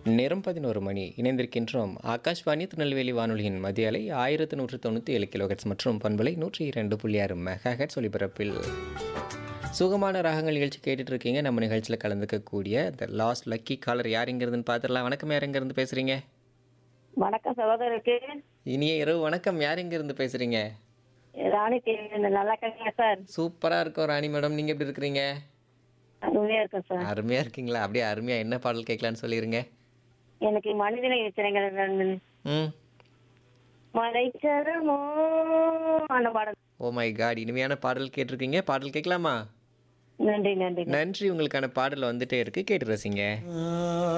நேரம் பதினோரு மணி இணைந்திருக்கின்றோம் ஆகாஷ்வாணி திருநெல்வேலி வானொலியின் மத்திய அலை ஆயிரத்து நூற்று தொண்ணூற்றி ஏழு கிலோஹெட்ஸ் மற்றும் பண்பலை நூற்றி இரண்டு புள்ளி ஆறு மெகாஹெட்ஸ் ஒலிபரப்பில் சுகமான ராகங்கள் நிகழ்ச்சி கேட்டுட்டு இருக்கீங்க நம்ம நிகழ்ச்சியில் கலந்துக்கக்கூடிய இந்த லாஸ்ட் லக்கி காலர் யாருங்கிறதுன்னு பார்த்துடலாம் வணக்கம் யார் எங்கேருந்து பேசுகிறீங்க வணக்கம் சகோதரருக்கு இனிய இரவு வணக்கம் யார் எங்கேருந்து பேசுகிறீங்க ராணி தேவி நல்லா இருக்கீங்களா சார் சூப்பராக இருக்கோம் ராணி மேடம் நீங்கள் எப்படி இருக்கிறீங்க அருமையா இருக்கும் சார் அருமையாக இருக்கீங்களா அப்படியே அருமையாக என்ன பாடல் கேட்கலான்னு சொல்லிடுங்க எனக்கு மனிதனை வச்சுருங்க ம் மலைச்சரமோ அந்த பாடல் ஓ மை காட் இனிமையான பாடல் கேட்டிருக்கீங்க பாடல் கேட்கலாமா நன்றி நன்றி நன்றி உங்களுக்கான பாடல் வந்துட்டே இருக்கு கேட்டு ரசிங்க